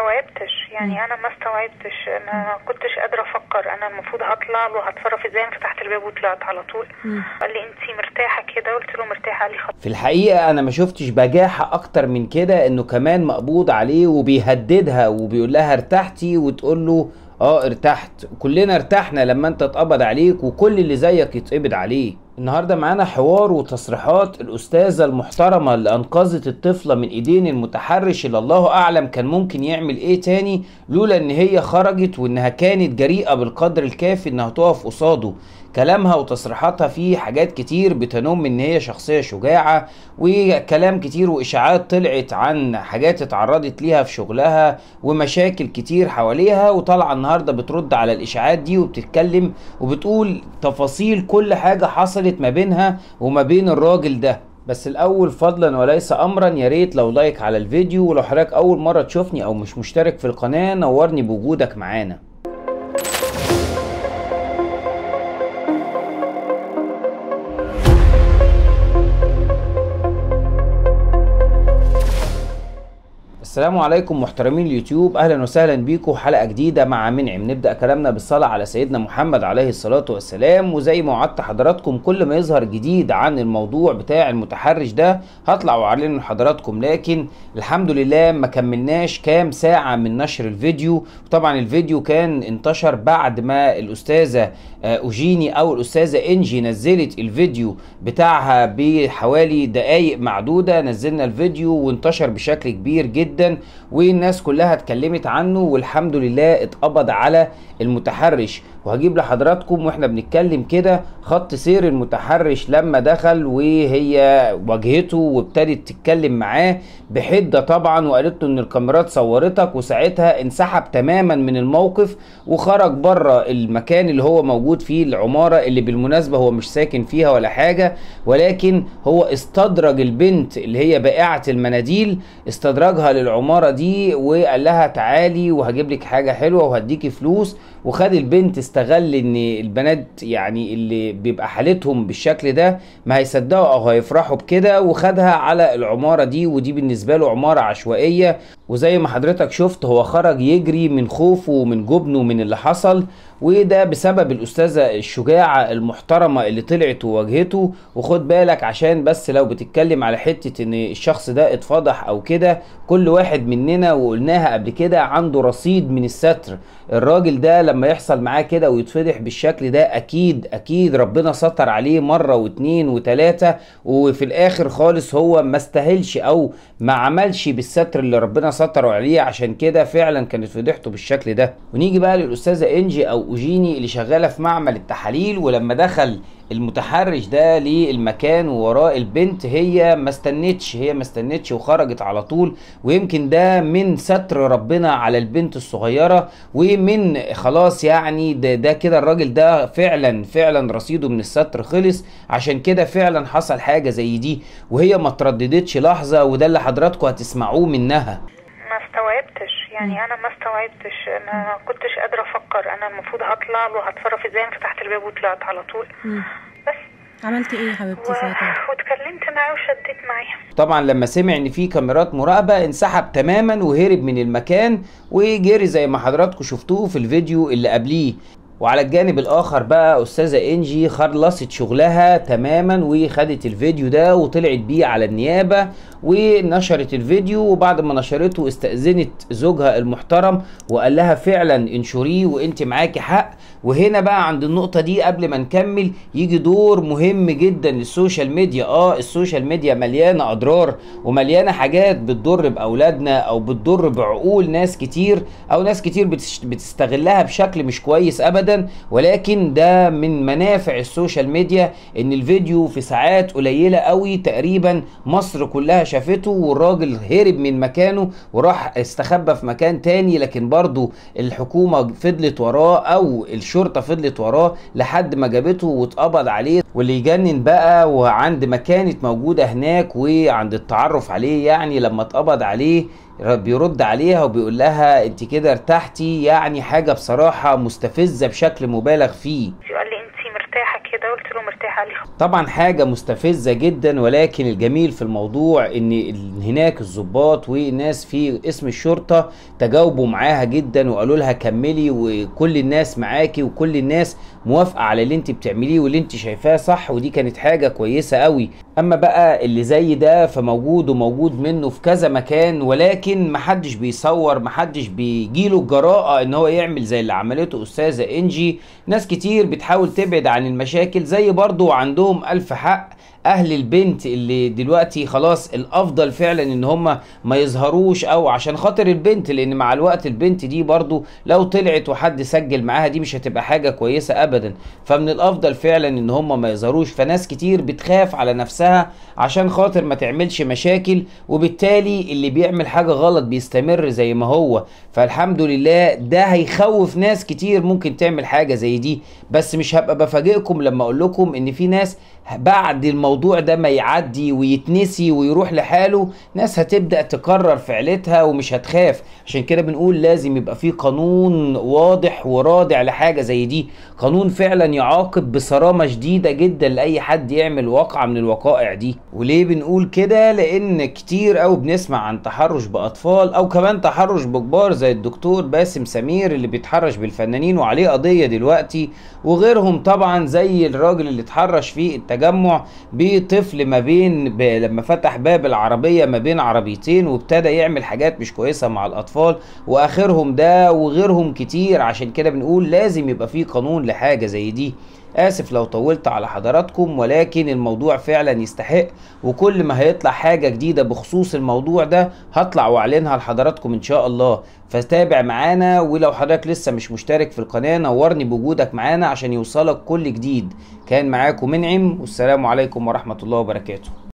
استوعبتش يعني انا ما استوعبتش انا ما كنتش قادره افكر انا المفروض هطلع له هتصرف ازاي انا فتحت الباب وطلعت على طول قال لي انت مرتاحه كده قلت له مرتاحه قال لي خلاص في الحقيقة أنا ما شفتش بجاحة أكتر من كده إنه كمان مقبوض عليه وبيهددها وبيقول لها ارتحتي وتقول له اه ارتحت كلنا ارتحنا لما انت اتقبض عليك وكل اللي زيك يتقبض عليه النهارده معانا حوار وتصريحات الاستاذه المحترمه اللي انقذت الطفله من ايدين المتحرش اللي الله اعلم كان ممكن يعمل ايه تاني لولا ان هي خرجت وانها كانت جريئه بالقدر الكافي انها تقف قصاده كلامها وتصريحاتها فيه حاجات كتير بتنم ان هي شخصيه شجاعه وكلام كتير واشاعات طلعت عن حاجات اتعرضت ليها في شغلها ومشاكل كتير حواليها وطالعه النهارده بترد على الاشاعات دي وبتتكلم وبتقول تفاصيل كل حاجه حصلت ما بينها وما بين الراجل ده بس الاول فضلا وليس امرا يا ريت لو لايك على الفيديو ولو حضرتك اول مره تشوفني او مش مشترك في القناه نورني بوجودك معانا السلام عليكم محترمين اليوتيوب اهلا وسهلا بيكم حلقه جديده مع منعم نبدا كلامنا بالصلاه على سيدنا محمد عليه الصلاه والسلام وزي ما وعدت حضراتكم كل ما يظهر جديد عن الموضوع بتاع المتحرش ده هطلع واعلنه لحضراتكم لكن الحمد لله ما كملناش كام ساعه من نشر الفيديو طبعا الفيديو كان انتشر بعد ما الاستاذه اوجيني او الاستاذه انجي نزلت الفيديو بتاعها بحوالي دقائق معدوده نزلنا الفيديو وانتشر بشكل كبير جدا جدا والناس كلها اتكلمت عنه والحمد لله اتقبض على المتحرش وهجيب لحضراتكم واحنا بنتكلم كده خط سير المتحرش لما دخل وهي واجهته وابتدت تتكلم معاه بحده طبعا وقالت له ان الكاميرات صورتك وساعتها انسحب تماما من الموقف وخرج بره المكان اللي هو موجود فيه العماره اللي بالمناسبه هو مش ساكن فيها ولا حاجه ولكن هو استدرج البنت اللي هي بائعه المناديل استدرجها للعماره دي وقال لها تعالي وهجيب لك حاجه حلوه وهديكي فلوس وخد البنت استغل ان البنات يعني اللي بيبقى حالتهم بالشكل ده ما هيصدقوا او هيفرحوا بكده وخدها على العماره دي ودي بالنسبه له عماره عشوائيه وزي ما حضرتك شفت هو خرج يجري من خوفه ومن جبنه من اللي حصل وده بسبب الاستاذه الشجاعه المحترمه اللي طلعت وواجهته وخد بالك عشان بس لو بتتكلم على حته ان الشخص ده اتفضح او كده كل واحد مننا وقلناها قبل كده عنده رصيد من الستر الراجل ده لما يحصل معاه كده ويتفضح بالشكل ده اكيد اكيد ربنا ستر عليه مره واتنين وتلاته وفي الاخر خالص هو ما استاهلش او ما عملش بالستر اللي ربنا ستره عليه عشان كده فعلا كانت فضيحته بالشكل ده ونيجي بقى للاستاذه انجي او اوجيني اللي شغاله في معمل التحاليل ولما دخل المتحرش ده للمكان ووراء البنت هي ما استنتش هي ما استنتش وخرجت على طول ويمكن ده من ستر ربنا على البنت الصغيره ومن خلاص يعني ده, ده كده الراجل ده فعلا فعلا رصيده من الستر خلص عشان كده فعلا حصل حاجه زي دي وهي ما ترددتش لحظه وده اللي حضراتكم هتسمعوه منها ما استوعبتش يعني انا ما استوعبتش انا ما كنتش قادره افكر انا المفروض هطلع له هتصرف ازاي انا فتحت الباب وطلعت على طول بس عملتي ايه يا حبيبتي و... ساعتها؟ واتكلمت معاه وشديت معاه طبعا لما سمع ان في كاميرات مراقبه انسحب تماما وهرب من المكان وجري زي ما حضراتكم شفتوه في الفيديو اللي قبليه وعلى الجانب الاخر بقى استاذه انجي خلصت شغلها تماما وخدت الفيديو ده وطلعت بيه على النيابه ونشرت الفيديو وبعد ما نشرته استاذنت زوجها المحترم وقال لها فعلا انشريه وانت معاكي حق وهنا بقى عند النقطه دي قبل ما نكمل يجي دور مهم جدا للسوشيال ميديا اه السوشيال ميديا مليانه اضرار ومليانه حاجات بتضر باولادنا او بتضر بعقول ناس كتير او ناس كتير بتستغلها بشكل مش كويس ابدا ابدا ولكن ده من منافع السوشيال ميديا ان الفيديو في ساعات قليله قوي تقريبا مصر كلها شافته والراجل هرب من مكانه وراح استخبى في مكان تاني لكن برضه الحكومه فضلت وراه او الشرطه فضلت وراه لحد ما جابته واتقبض عليه واللي يجنن بقى وعند ما كانت موجوده هناك وعند التعرف عليه يعني لما اتقبض عليه بيرد عليها وبيقول لها انت كده ارتحتي يعني حاجه بصراحه مستفزه بشكل مبالغ فيه قال لي انت مرتاحه كده قلت له مرتاحه قال لي طبعا حاجة مستفزة جدا ولكن الجميل في الموضوع ان ال- هناك الضباط والناس في اسم الشرطة تجاوبوا معاها جدا وقالوا لها كملي وكل الناس معاكي وكل الناس موافقة على اللي انت بتعمليه واللي انت شايفاه صح ودي كانت حاجة كويسة قوي اما بقى اللي زي ده فموجود وموجود منه في كذا مكان ولكن محدش بيصور محدش بيجيله الجراءة ان هو يعمل زي اللي عملته استاذة انجي ناس كتير بتحاول تبعد عن المشاكل زي برضو عندهم الف حق اهل البنت اللي دلوقتي خلاص الافضل فعلا ان هم ما يظهروش او عشان خاطر البنت لان مع الوقت البنت دي برضو لو طلعت وحد سجل معاها دي مش هتبقى حاجة كويسة ابدا فمن الافضل فعلا ان هم ما يظهروش فناس كتير بتخاف على نفسها عشان خاطر ما تعملش مشاكل وبالتالي اللي بيعمل حاجة غلط بيستمر زي ما هو فالحمد لله ده هيخوف ناس كتير ممكن تعمل حاجة زي دي بس مش هبقى بفاجئكم لما اقول لكم ان في ناس بعد الموضوع ده ما يعدي ويتنسي ويروح لحاله ناس هتبدأ تكرر فعلتها ومش هتخاف عشان كده بنقول لازم يبقى في قانون واضح ورادع لحاجة زي دي قانون فعلا يعاقب بصرامة شديدة جدا لأي حد يعمل واقعة من الوقائع دي وليه بنقول كده لأن كتير أوي بنسمع عن تحرش بأطفال أو كمان تحرش بكبار زي الدكتور باسم سمير اللي بيتحرش بالفنانين وعليه قضية دلوقتي وغيرهم طبعا زي الراجل اللي اتحرش في التجمع بطفل ما بين ب... لما فتح باب العربية ما بين عربيتين وابتدى يعمل حاجات مش كويسة مع الأطفال وآخرهم ده وغيرهم كتير عشان كده بنقول لازم يبقى في قانون لحاجة زي دي اسف لو طولت على حضراتكم ولكن الموضوع فعلا يستحق وكل ما هيطلع حاجة جديدة بخصوص الموضوع ده هطلع واعلنها لحضراتكم ان شاء الله فتابع معانا ولو حضرتك لسه مش مشترك في القناة نورني بوجودك معانا عشان يوصلك كل جديد كان معاكم منعم والسلام عليكم ورحمة الله وبركاته